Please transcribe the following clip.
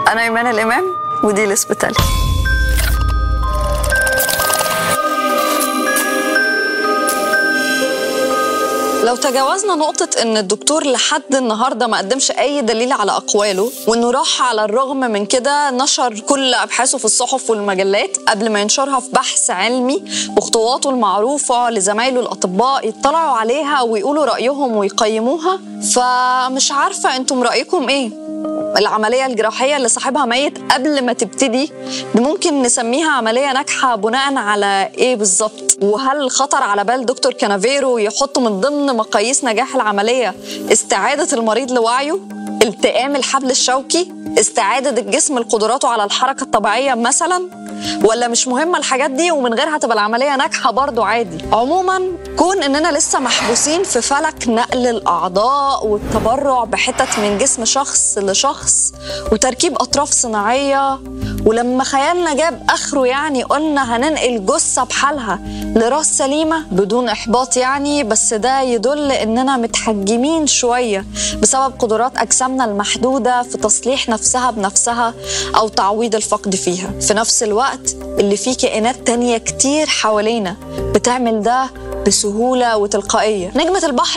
أنا إيمان الإمام ودي الإسبيتالي لو تجاوزنا نقطة إن الدكتور لحد النهاردة ما قدمش أي دليل على أقواله وإنه راح على الرغم من كده نشر كل أبحاثه في الصحف والمجلات قبل ما ينشرها في بحث علمي وخطواته المعروفة لزمايله الأطباء يطلعوا عليها ويقولوا رأيهم ويقيموها فمش عارفة أنتم رأيكم إيه؟ العملية الجراحية اللي صاحبها ميت قبل ما تبتدي دي ممكن نسميها عملية ناجحة بناء على إيه بالظبط؟ وهل خطر على بال دكتور كانافيرو يحط من ضمن مقاييس نجاح العملية استعادة المريض لوعيه؟ التئام الحبل الشوكي؟ استعادة الجسم لقدراته على الحركة الطبيعية مثلا؟ ولا مش مهمة الحاجات دي ومن غيرها تبقى العملية ناجحة برضو عادي عموما كون اننا لسه محبوسين في فلك نقل الاعضاء والتبرع بحتت من جسم شخص لشخص وتركيب اطراف صناعية ولما خيالنا جاب اخره يعني قلنا هننقل جثة بحالها لراس سليمة بدون احباط يعني بس ده يدل اننا متحجمين شوية بسبب قدرات اجسامنا المحدودة في تصليح نفسها بنفسها او تعويض الفقد فيها في نفس الوقت اللي فيه كائنات تانية كتير حوالينا بتعمل ده بسهولة وتلقائية نجمة البحر